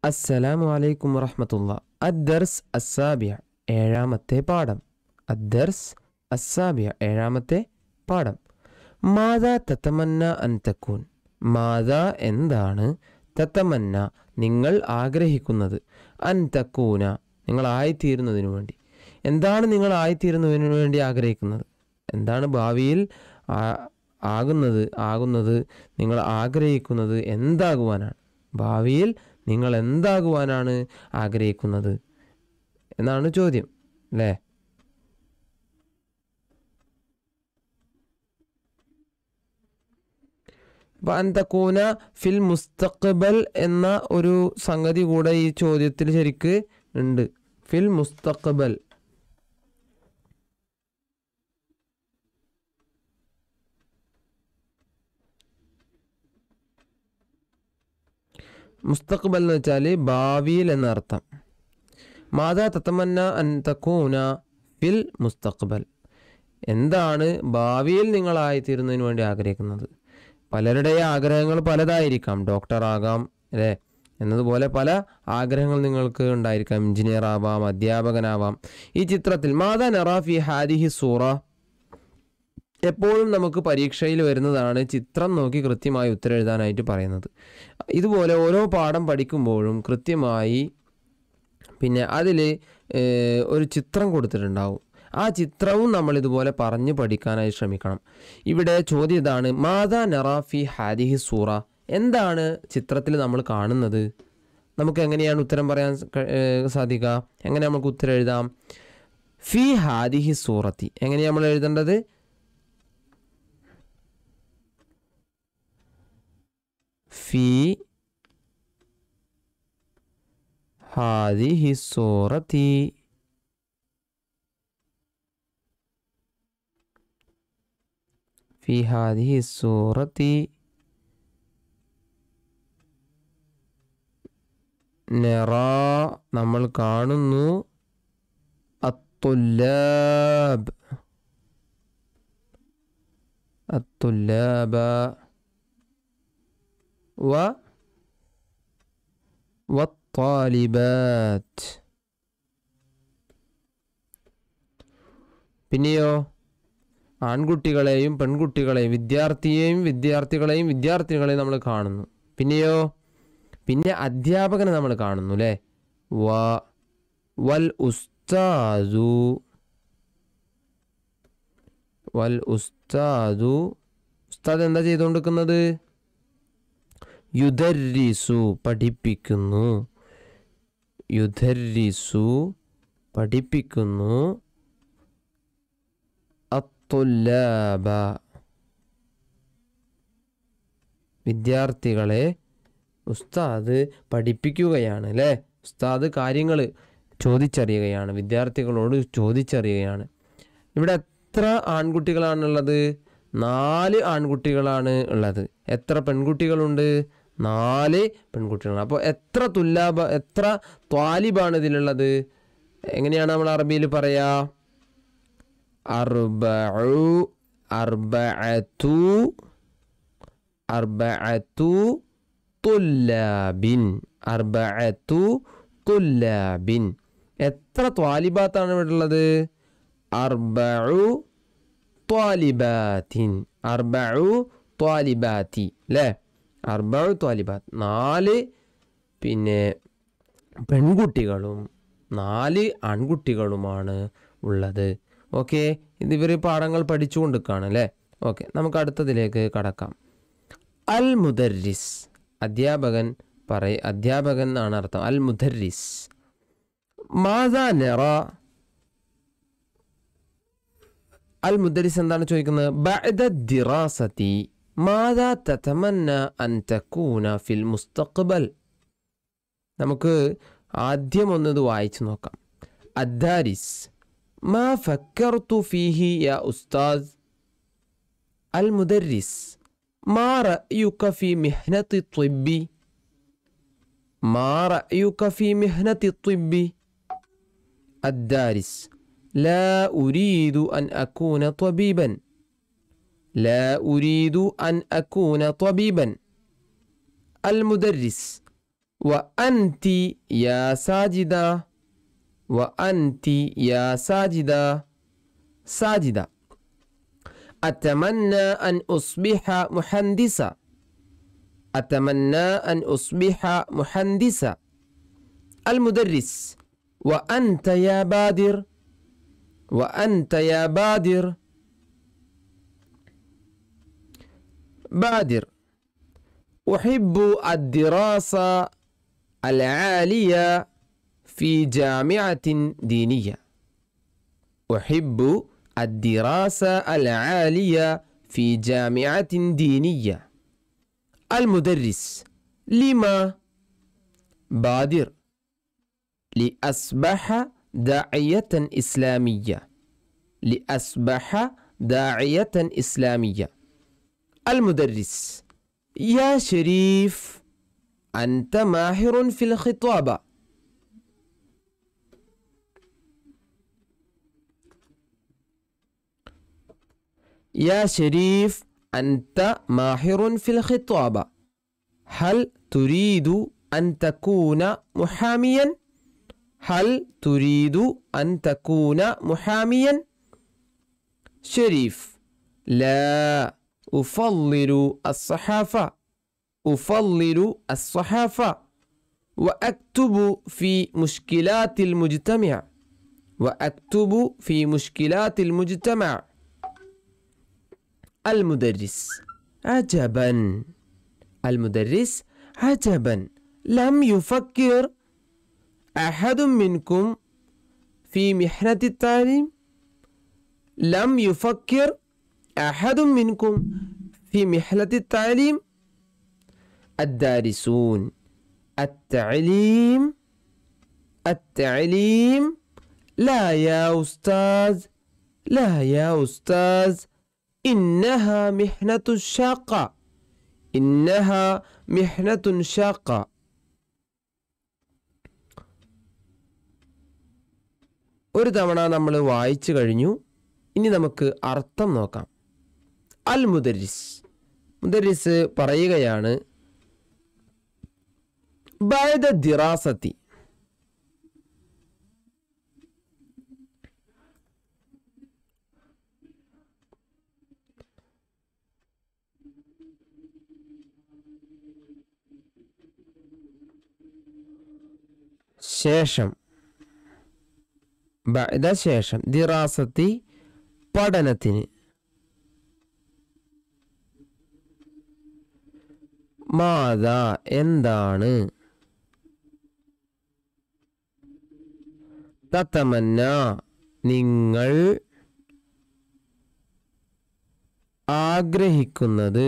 അസ്സലാമു അലൈക്കും വറഹമത്തുള്ള അദ്ദർസ് അസാബിയ ഏഴാമത്തെ പാഠം അദ്ദർസ് അസാബിയ ഏഴാമത്തെ പാഠം മാതാ തത്തമന്ന അൻ തക്കൂൻ മാതാ എന്താണ് തത്തമന്ന നിങ്ങൾ ആഗ്രഹിക്കുന്നത് അൻ തക്കൂന നിങ്ങൾ ആയിത്തീരുന്നതിനു വേണ്ടി എന്താണ് നിങ്ങൾ ആയിത്തീരുന്നതിനു വേണ്ടി ആഗ്രഹിക്കുന്നത് എന്താണ് ഭാവിയിൽ ആ- ആകുന്നത് ആകുന്നത് നിങ്ങൾ ആഗ്രഹിക്കുന്നത് എന്താകുവാനാണ് ഭാവിയിൽ നിങ്ങൾ എന്താകുവാനാണ് ആഗ്രഹിക്കുന്നത് എന്നാണ് ചോദ്യം അല്ലേ അപ്പൊ അന്തക്കൂന ഫിൽ മുസ്തഖബൽ എന്ന ഒരു സംഗതി കൂടെ ഈ ചോദ്യത്തിൽ ശരിക്ക് ഉണ്ട് ഫിൽ മുസ്തഖബൽ മുസ്തഖബൽ എന്ന് വെച്ചാൽ ഭാവിയിൽ എന്നർത്ഥം മാതാ തത്തമന്ന അൻ തക്കൂന ഫിൽ മുസ്തഖബൽ എന്താണ് ഭാവിയിൽ നിങ്ങളായിത്തീരുന്നതിന് വേണ്ടി ആഗ്രഹിക്കുന്നത് പലരുടെ ആഗ്രഹങ്ങൾ പലതായിരിക്കാം ഡോക്ടറാകാം അല്ലേ എന്നതുപോലെ പല ആഗ്രഹങ്ങൾ നിങ്ങൾക്ക് ഉണ്ടായിരിക്കാം എഞ്ചിനീയർ ആവാം അധ്യാപകനാവാം ഈ ചിത്രത്തിൽ മാതാ നറാഫി ഹാദിഹി സൂറ എപ്പോഴും നമുക്ക് പരീക്ഷയിൽ വരുന്നതാണ് ചിത്രം നോക്കി കൃത്യമായി ഉത്തരം എഴുതാനായിട്ട് പറയുന്നത് ഇതുപോലെ ഓരോ പാഠം പഠിക്കുമ്പോഴും കൃത്യമായി പിന്നെ അതിൽ ഒരു ചിത്രം കൊടുത്തിട്ടുണ്ടാവും ആ ചിത്രവും നമ്മൾ ഇതുപോലെ പറഞ്ഞ് പഠിക്കാനായി ശ്രമിക്കണം ഇവിടെ ചോദ്യം ഇതാണ് മാതാ നറാഫി ഹാദിഹി സൂറ എന്താണ് ചിത്രത്തിൽ നമ്മൾ കാണുന്നത് നമുക്ക് എങ്ങനെയാണ് ഉത്തരം പറയാൻ സ- ക- ഏഹ് സാധിക്കുക എങ്ങനെ നമുക്ക് ഉത്തരം എഴുതാം ഫി ഹാദിഹി സൂറത്തി എങ്ങനെയാണ് നമ്മൾ എഴുതേണ്ടത് ഫി ഹാദിഹി സൂറത്തി في هذه السورة نرى നമ്മൾ കാണുന്നു الطلاب الطلاب و والطالبات പിന്നെയോ ആൺകുട്ടികളെയും പെൺകുട്ടികളെയും വിദ്യാർത്ഥിയെയും വിദ്യാർത്ഥികളെയും വിദ്യാർത്ഥികളെയും നമ്മൾ കാണുന്നു പിന്നെയോ പിന്നെ അധ്യാപകനെ നമ്മൾ കാണുന്നു അല്ലേ വ വൽ ഉസ്താദു വൽ ഉസ്താദു ഉസ്താദ് എന്താ ചെയ്തുകൊണ്ടിരിക്കുന്നത് യുധരിസു പഠിപ്പിക്കുന്നു യുധരിസു പഠിപ്പിക്കുന്നു അത്തുല്ലാബ വിദ്യാർത്ഥികളെ ഉസ്താദ് പഠിപ്പിക്കുകയാണ് അല്ലേ ഉസ്താദ് കാര്യങ്ങൾ ചോദിച്ചറിയുകയാണ് വിദ്യാർത്ഥികളോട് ചോദിച്ചറിയുകയാണ് ഇവിടെ എത്ര ആൺകുട്ടികളാണുള്ളത് നാല് ആൺകുട്ടികളാണ് ഉള്ളത് എത്ര പെൺകുട്ടികളുണ്ട് നാല് പെൺകുട്ടികളാണ് അപ്പോൾ എത്ര തുല്ലാബ എത്ര ത്വാലിബാണ് ഇതിലുള്ളത് എങ്ങനെയാണ് നമ്മൾ അറബിയിൽ പറയാ അർബഉ അർബഅതു അർബഅതു തുല്ലാബിൻ അർബഅതു തുല്ലാബിൻ എത്ര ത്വാലിബാത്താണ് ഇവിടെ ഉള്ളത് അർബഉ ത്വാലിബാത്തിൻ അർബഉ ത്വാലിബാത്തി അല്ലേ അർബഉ ത്വാലിബാത്ത് നാല് പിന്നെ പെൺകുട്ടികളും നാല് ആൺകുട്ടികളുമാണ് ഉള്ളത് ഓക്കെ ഇത് ഇവർ പാഠങ്ങൾ പഠിച്ചുകൊണ്ടിരിക്കുകയാണ് അല്ലേ ഓക്കെ നമുക്ക് അടുത്തതിലേക്ക് കടക്കാം അൽ മുദർരിസ് അധ്യാപകൻ പറയ അധ്യാപകൻ എന്നാണ് അർത്ഥം അൽ മുദർരിസ് മാതാ നെറ അൽ മുദരിസ് എന്താണ് ചോദിക്കുന്നത് ബഅദ ദിറാസതി മാതാ തതമന്ന അൻ തകൂന ഫിൽ മുസ്തഖ്ബൽ നമുക്ക് ആദ്യം ഒന്നത് വായിച്ചു നോക്കാം അദ്ദാരിസ് ما فكرت فيه يا أستاذ المدرس ما رأيك في مهنة الطب ما رأيك في مهنة الطب الدارس لا أريد أن أكون طبيبا لا أريد أن أكون طبيبا المدرس وأنت يا ساجدة وأنت يا ساجدة ساجدة أتمنى أن أصبح مهندسة أتمنى أن أصبح مهندسة المدرس وأنت يا بادر وأنت يا بادر بادر أحب الدراسة العالية في جامعة دينية أحب الدراسة العالية في جامعة دينية المدرس لما بادر لأصبح داعية إسلامية لأصبح داعية إسلامية المدرس يا شريف أنت ماهر في الخطابة يا شريف أنت ماهر في الخطابة هل تريد أن تكون محاميا؟ هل تريد أن تكون محاميا؟ شريف لا أفضل الصحافة أفضل الصحافة وأكتب في مشكلات المجتمع وأكتب في مشكلات المجتمع المدرس عجبا المدرس عجبا لم يفكر أحد منكم في محنة التعليم لم يفكر أحد منكم في محنة التعليم الدارسون التعليم التعليم لا يا أستاذ لا يا أستاذ إنها محنة شاقة إنها محنة شاقة ഒരു തവണ നമ്മൾ വായിച്ചു കഴിഞ്ഞു ഇനി നമുക്ക് അർത്ഥം നോക്കാം അൽ മുദരിസ് മുദരിസ് പറയുകയാണ് ബൈദ ദിറാസത്തി ശേഷം ബഅദ ശേഷം ദിറാസത്തി പഠനത്തിന് മാതാ എന്താണ് തത്തമന്ന നിങ്ങൾ ആഗ്രഹിക്കുന്നത്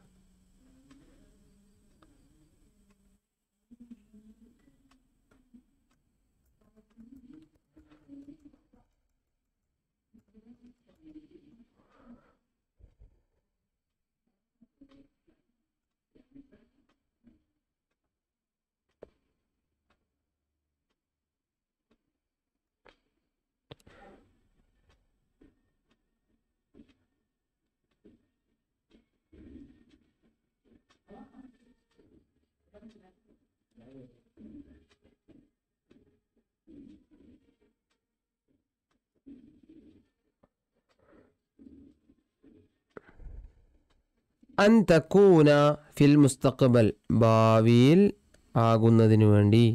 അൻ തക്കൂന ഫിൽ മുസ്തഖബൽ ഭാവിയിൽ ആകുന്നതിനു വേണ്ടി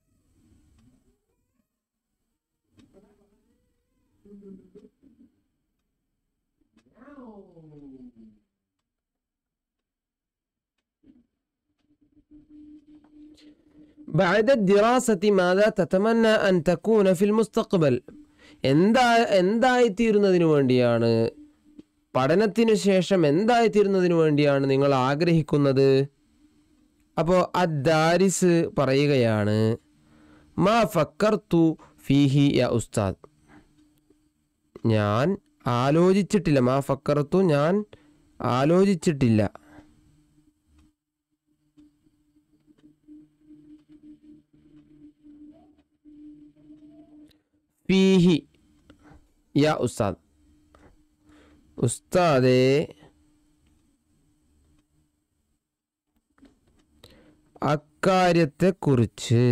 بعد الدراسة ماذا تتمنى أن تكون في المستقبل എന്താ എന്തായിത്തീരുന്നതിനു വേണ്ടിയാണ് പഠനത്തിനു ശേഷം എന്തായിത്തീരുന്നതിനു വേണ്ടിയാണ് നിങ്ങൾ ആഗ്രഹിക്കുന്നത് അപ്പോൾ അദ്ദാരിസ് പറയുകയാണ് മാ ഫക്കർത്തു ഫീഹി യ ഉസ്താദ് ഞാൻ ആലോചിച്ചിട്ടില്ല മാ ഫക്കർത്തു ഞാൻ ആലോചിച്ചിട്ടില്ല ഫീഹി യാ ഉസ്താദ് ഉസ്താദെ അക് ഇക്കാര്യത്തെക്കുറിച്ച്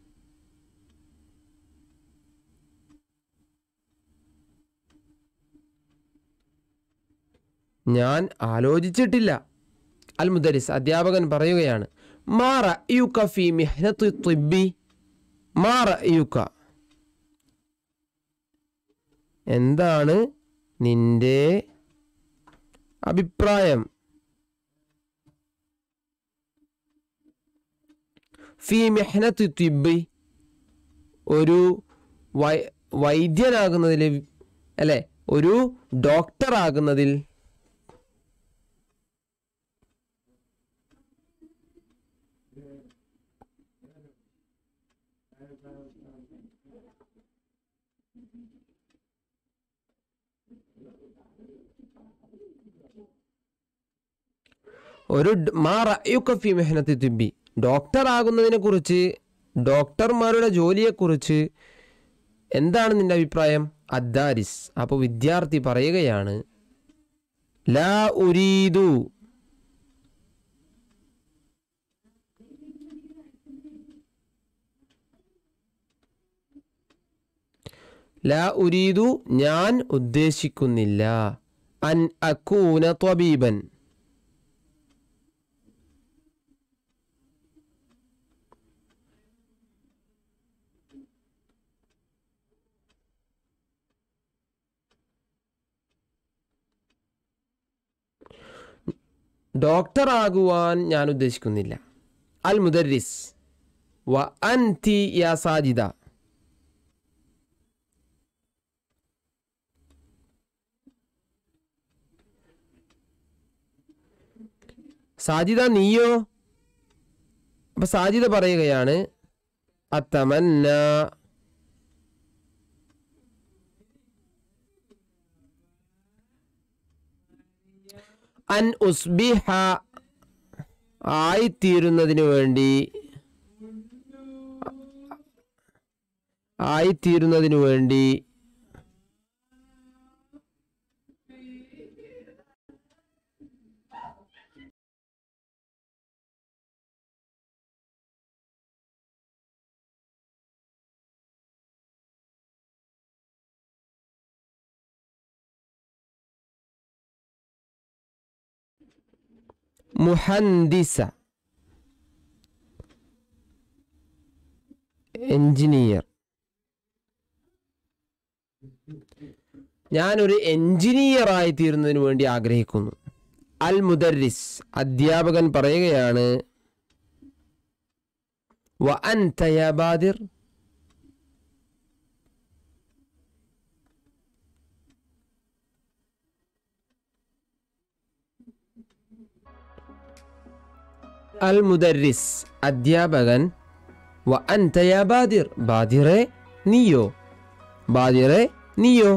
ഞാൻ ആലോചിച്ചിട്ടില്ല അൽ മുദരിസ് അധ്യാപകൻ പറയുകയാണ് മാ റഅയുക ഫീ മിഹ്നത്തി തിബ്ബി മാ റഅയുക എന്താണ് നിന്റെ അഭിപ്രായം ഫി മെഹനത്ത് തിബി ഒരു വൈ വൈദ്യനാകുന്നതിൽ അല്ലെ ഒരു ഡോക്ടർ ആകുന്നതിൽ ഒരു ഡ- മാ റഅയുക ഫി മെഹനത്തി തിബി ഡോക്ടർ ആകുന്നതിനെ കുറിച്ച് ഡോക്ടർമാരുടെ ജോലിയെക്കുറിച്ച് എന്താണ് നിന്റെ അഭിപ്രായം അദ്ദാരിസ് അപ്പോൾ വിദ്യാർത്ഥി പറയുകയാണ് ലാ ഉരീദു ലാ ഉരീദു ഞാൻ ഉദ്ദേശിക്കുന്നില്ല അൻ അക്കൂന ത്വബീബൻ ഡോക്ടർ ആകുവാൻ ഞാൻ ഉദ്ദേശിക്കുന്നില്ല അൽ മുദരിസ് വ അൻതി യാ സാജിദ സാജിദ നീയോ അപ്പൊ സാജിദ പറയുകയാണ് അത്തമന്ന അൻ ഉസ്ബിഹ ആയിത്തീരുന്നതിന് വേണ്ടി ആയിത്തീരുന്നതിന് വേണ്ടി മുഹന്ദിസ എഞ്ചിനീയർ ഞാനൊരു എഞ്ചിനീയർ ആയി തീരുന്നതിന് വേണ്ടി ആഗ്രഹിക്കുന്നു അൽ മുദരിസ് അധ്യാപകൻ പറയുകയാണ് വ അൻത യാ ബാദിർ അൽ മുദരിസ് അധ്യാപകൻ വ അൻത യാ ബാദിർ ബാദിറെ നീയോ ബാദിറെ നീയോ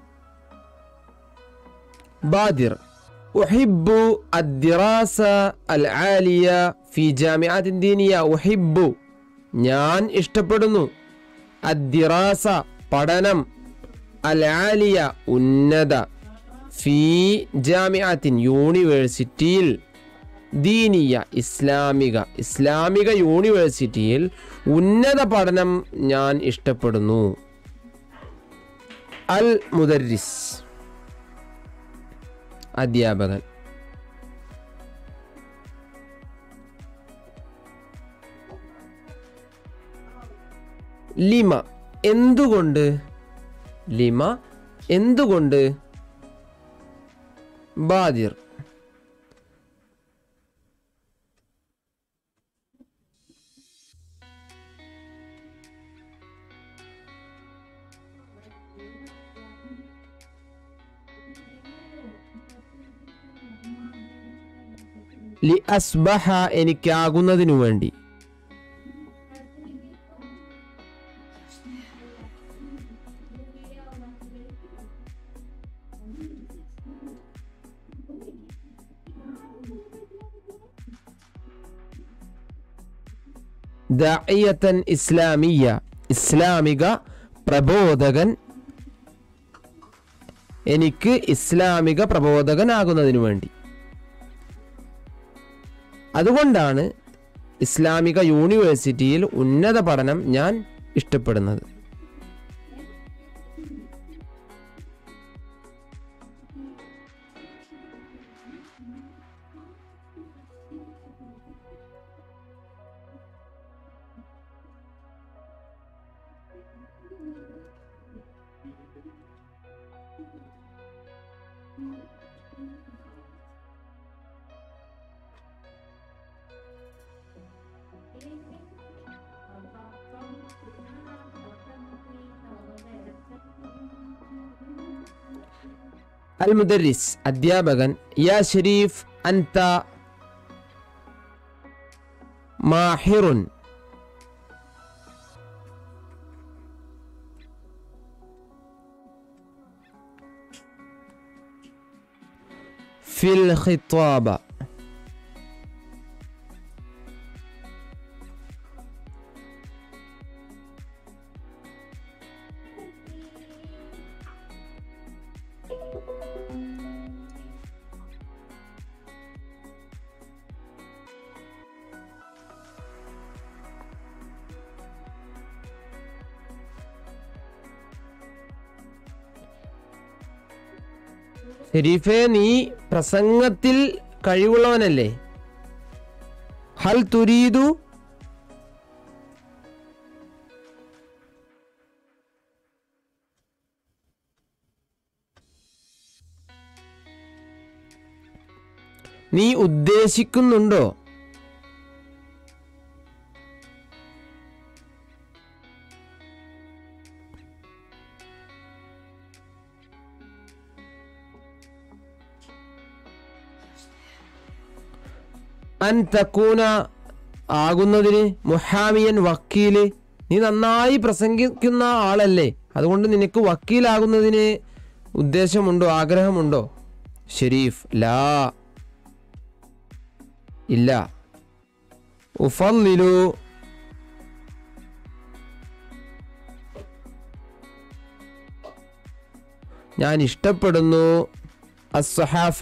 بادر أحب الدراسة العالية في جامعات دينية أحب ഞാൻ ഇഷ്ടപ്പെടുന്നു അദ്ദിറാസ പഠനം അൽ ആലിയ ഉന്നത ഫി ജാമിഅത്തിൻ യൂണിവേഴ്സിറ്റിയിൽ ദീനിയ ഇസ്ലാമിക ഇസ്ലാമിക യൂണിവേഴ്സിറ്റിയിൽ ഉന്നത പഠനം ഞാൻ ഇഷ്ടപ്പെടുന്നു അൽ മുദരിസ് അധ്യാപകൻ ലിമ എന്തുകൊണ്ട് ലിമ എന്തുകൊണ്ട് ബാദിർ ലി അസ്ബഹ എനിക്കാകുന്നതിനു വേണ്ടി ദഅയത്തൻ ഇസ്ലാമിയ ഇസ്ലാമിക പ്രബോധകൻ എനിക്ക് ഇസ്ലാമിക പ്രബോധകനാകുന്നതിനു വേണ്ടി അതുകൊണ്ടാണ് ഇസ്ലാമിക യൂണിവേഴ്സിറ്റിയിൽ ഉന്നത പഠനം ഞാൻ ഇഷ്ടപ്പെടുന്നത് അൽ മുദരിസ് അധ്യാപകൻ യാ ഷരീഫ് അൻത മാഹിറുൻ ഫിൽ ഖിത്വാബ ഷെരീഫെ നീ പ്രസംഗത്തിൽ കഴിവുള്ളവനല്ലേ ഹൽ തുരീദു നീ ഉദ്ദേശിക്കുന്നുണ്ടോ അൻ തക്കൂന ആകുന്നതിന് മുഹാമിയൻ വക്കീല് നീ നന്നായി പ്രസംഗിക്കുന്ന ആളല്ലേ അതുകൊണ്ട് നിനക്ക് വക്കീലാകുന്നതിന് ഉദ്ദേശമുണ്ടോ ആഗ്രഹമുണ്ടോ ഷെരീഫ് ലാ ഇല്ല ഉഫല്ലിലു ഞാൻ ഇഷ്ടപ്പെടുന്നു അസ്സഹാഫ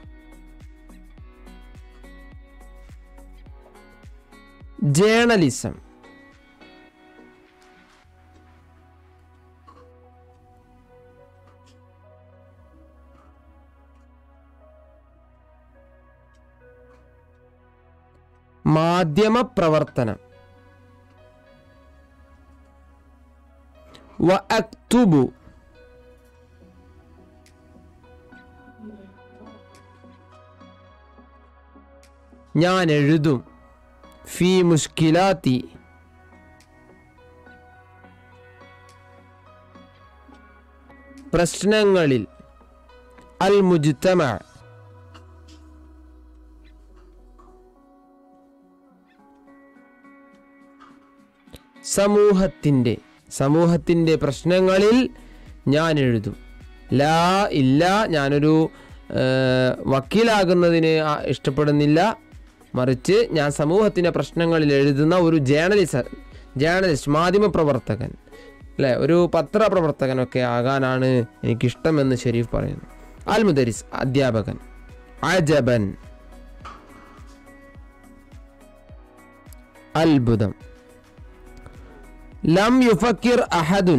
ജേണലിസം മാധ്യമ പ്രവർത്തനം വ അക്തുബു ഞാൻ എഴുതും ഫി മുഷ്കിലാത്തി പ്രശ്നങ്ങളിൽ അൽ മുജ്തമ സമൂഹത്തിൻ്റെ സമൂഹത്തിൻ്റെ പ്രശ്നങ്ങളിൽ ഞാൻ എഴുതും ലാ ഇല്ല ഞാനൊരു ആ, വക്കീലാകുന്നതിന് ആ- ഇഷ്ടപ്പെടുന്നില്ല മറിച്ച് ഞാൻ സമൂഹത്തിൻ്റെ പ്രശ്നങ്ങളിൽ എഴുതുന്ന ഒരു ജേർണലിസ്റ്റ് ജേർണലിസ്റ്റ് മാധ്യമപ്രവർത്തകൻ അല്ലേ ഒരു പത്രപ്രവർത്തകനൊക്കെ ആകാനാണ് എനിക്കിഷ്ടമെന്ന് ഷെരീഫ് പറയുന്നു അൽ മുദരിസ് അധ്യാപകൻ അജബൻ അത്ഭുതം ലം യുഫക്കിർ അഹദുൻ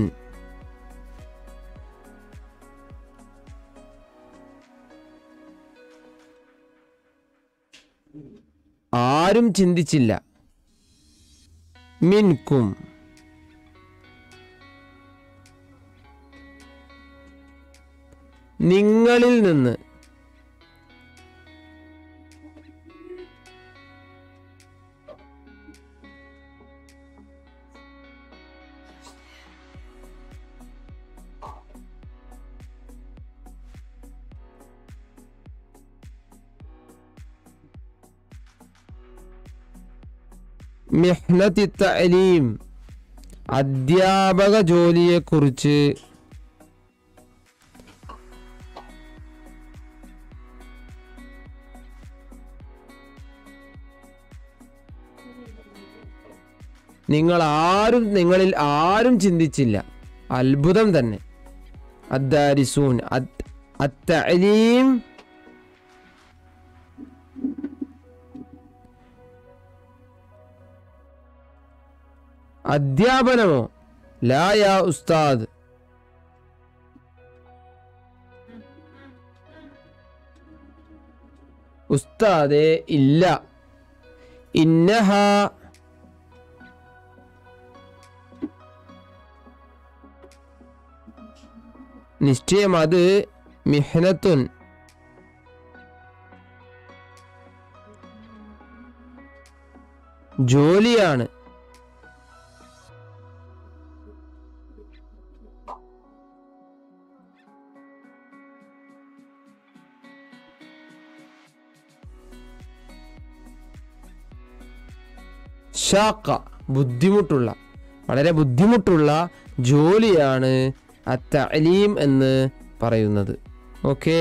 ആരും ചിന്തിച്ചില്ല മിൻകും നിങ്ങളിൽ നിന്ന് മിഹ്നത്തി തഅലീം അധ്യാപക ജോലിയെക്കുറിച്ച് നിങ്ങൾ ആരും നിങ്ങളിൽ ആരും ചിന്തിച്ചില്ല അത്ഭുതം തന്നെ അദ്ദാരിസൂൻ അത്തഅലീം അധ്യാപനമോ ലാ യാ ഉസ്താദ് ഉസ്താദെ ഇല്ല ഇന്നഹ നിശ്ചയം അത് മിഹ്നത്തുൻ ജോലിയാണ് ഷാക്ക ബുദ്ധിമുട്ടുള്ള വളരെ ബുദ്ധിമുട്ടുള്ള ജോലിയാണ് അത്തലീം എന്ന് പറയുന്നത് ഓക്കെ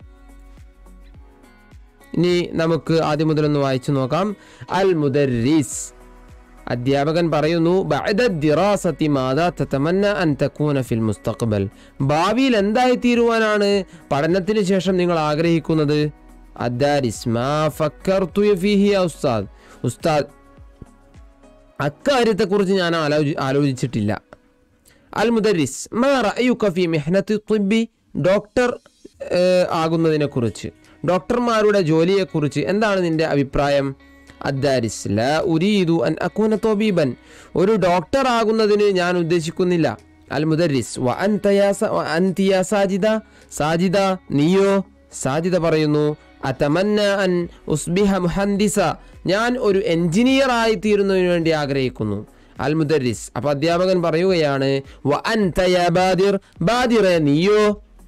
ഇനി നമുക്ക് ആദ്യം മുതലൊന്ന് വായിച്ചു നോക്കാം അൽ മുദരീസ് അധ്യാപകൻ പറയുന്നു ബഅദ ദിറാസത്തി മാതാ തതമന്ന അൻ തകൂന ഫിൽ മുസ്തഖ്ബൽ ഭാവിയിൽ എന്തായി തീരുവാനാണ് പഠനത്തിന് ശേഷം നിങ്ങൾ ആഗ്രഹിക്കുന്നത് അദ്ദാരിസ് മാ ഫക്കർതു ഫീഹി യാ ഉസ്താദ് ഉസ്താദ് അക്കാര്യത്തെക്കുറിച്ച് ഞാൻ ആലോചി ആലോചിച്ചിട്ടില്ല അൽ മുദരിസ് മാ റഅയുക ഫി മിഹ്നത്തി തിബ്ബി ഡോക്ടർ ഏഹ്, ആകുന്നതിനെക്കുറിച്ച് ഡോക്ടർമാരുടെ ജോലിയെക്കുറിച്ച് എന്താണ് നിന്റെ അഭിപ്രായം അദ്ദാരിസ് ലാ ഉരീദു അൻ അക്കൂന തോബീബൻ ഒരു ഡോക്ടർ ആകുന്നതിന് ഞാൻ ഉദ്ദേശിക്കുന്നില്ല അൽ മുദരിസ് വ അൻത യാ സ- വ അൻതി യാ സാജിദ സാജിദ നീയോ സാജിദ പറയുന്നു അതമന്ന അൻ ഉസ്ബിഹ മുഹന്ദിസ ഞാൻ ഒരു എഞ്ചിനീയർ ആയി തീരുന്നതിന് വേണ്ടി ആഗ്രഹിക്കുന്നു അൽ മുദരിസ് അപ്പൊ അധ്യാപകൻ പറയുകയാണ് വ അൻത യാ ബാദിർ ബാദിറെ നീയോ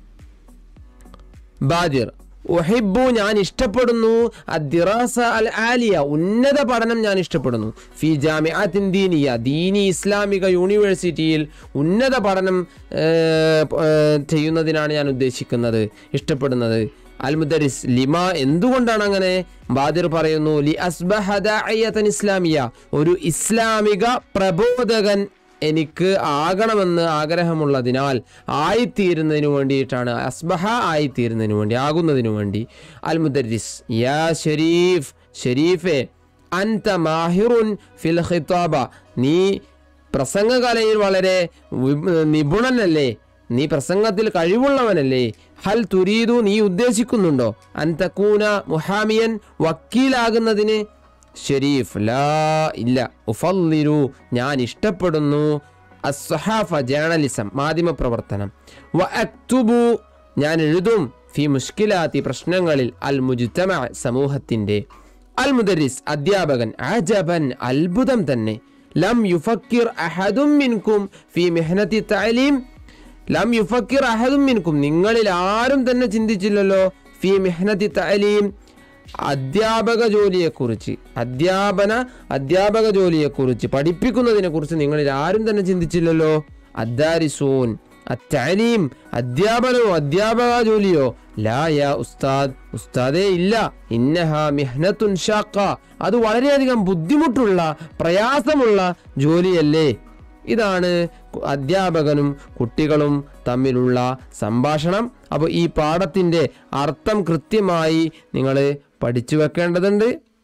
ബാദിർ ഉഹിബു ഞാൻ ഇഷ്ടപ്പെടുന്നു അദ്ദിറാസ അൽ ആലിയ ഉന്നത പഠനം ഞാൻ ഇഷ്ടപ്പെടുന്നു ഫി ജാമിഅത്തിൻ ദീനിയ ദീനി ഇസ്ലാമിക യൂണിവേഴ്സിറ്റിയിൽ ഉന്നത പഠനം ഏർ, ഏർ, ചെയ്യുന്നതിനാണ് ഞാൻ ഉദ്ദേശിക്കുന്നത് ഇഷ്ടപ്പെടുന്നത് അൽ മുദരിസ് ലിമ എന്തുകൊണ്ടാണ് അങ്ങനെ ബാദിർ പറയുന്നു ലി അസ്ബഹ ദാഇയതൻ ഇസ്ലാമിയ ഒരു ഇസ്ലാമിക പ്രബോധകൻ എനിക്ക് ആകണമെന്ന് ആഗ്രഹമുള്ളതിനാൽ ആയിത്തീരുന്നതിന് വേണ്ടിയിട്ടാണ് അസ്ബഹ ആയിത്തീരുന്നതിന് വേണ്ടി ആകുന്നതിന് വേണ്ടി അൽ മുദരിസ് യാ ഷരീഫ് ഷരീഫെ അൻത മാഹിറുൻ ഫിൽ ഖിത്താബ നീ പ്രസംഗകലയിൽ വളരെ വി- നിപുണനല്ലേ നീ പ്രസംഗത്തിൽ കഴിവുള്ളവനല്ലേ ഹൽ തുരീദു നീ ഉദ്ദേശിക്കുന്നുണ്ടോ അൻതക്കൂന മുഹാമിയൻ വക്കീലാകുന്നതിന് ഷെരീഫ് ലാ ഇല്ല ഉഫല്ലിരു ഞാൻ ഇഷ്ടപ്പെടുന്നു അസ്സഹാഫ ജേർണലിസം മാധ്യമപ്രവർത്തനം വ അക്തുബു ഞാൻ എഴുതും ഫി മുഷ്കിലാത്തി പ്രശ്നങ്ങളിൽ അൽ മുജ്തമ സമൂഹത്തിന്റെ അൽ മുദരിസ് അധ്യാപകൻ അജബൻ അത്ഭുതം തന്നെ ലം യുഫക്കിർ അഹദും മിൻകും ഫി മെഹനത്തി തലീം ലം യുഫക്കിർ അഹദും മിൻകും നിങ്ങളിൽ ആരും തന്നെ ചിന്തിച്ചില്ലല്ലോ ഫി മെഹനത്തി തലീം അധ്യാപക ജോലിയെക്കുറിച്ച് അധ്യാപന അധ്യാപക ജോലിയെക്കുറിച്ച് പഠിപ്പിക്കുന്നതിനെ കുറിച്ച് നിങ്ങളിൽ ആരും തന്നെ ചിന്തിച്ചില്ലല്ലോ അദ്ദാരിസൂൻ അത്തലീം അധ്യാപനമോ അധ്യാപക ജോലിയോ ലാ യാ ഉസ്താദ് ഉസ്താദേ ഇല്ല ഇന്നഹ മിഹ്നത്തുൻ ഷാക്ക അത് വളരെയധികം ബുദ്ധിമുട്ടുള്ള പ്രയാസമുള്ള ജോലിയല്ലേ ഇതാണ് കു- അധ്യാപകനും കുട്ടികളും തമ്മിലുള്ള സംഭാഷണം അപ്പോൾ ഈ പാഠത്തിൻ്റെ അർത്ഥം കൃത്യമായി നിങ്ങൾ പഠിച്ചു വെക്കേണ്ടതുണ്ട്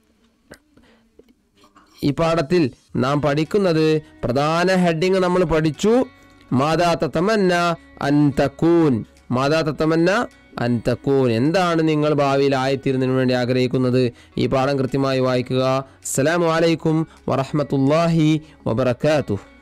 ഈ പാഠത്തിൽ നാം പഠിക്കുന്നത് പ്രധാന ഹെഡിങ് നമ്മൾ പഠിച്ചു മാതാ തത്തമന്ന അൻതക്കൂൻ മാതാ തത്തമന്ന അൻതക്കൂൻ എന്താണ് നിങ്ങൾ ഭാവിയിൽ ആയിത്തീരുന്നതിന് വേണ്ടി ആഗ്രഹിക്കുന്നത് ഈ പാഠം കൃത്യമായി വായിക്കുക അസ്സലാമു അലൈക്കും വറഹ്മത്തുള്ളാഹി വബറകാതുഹു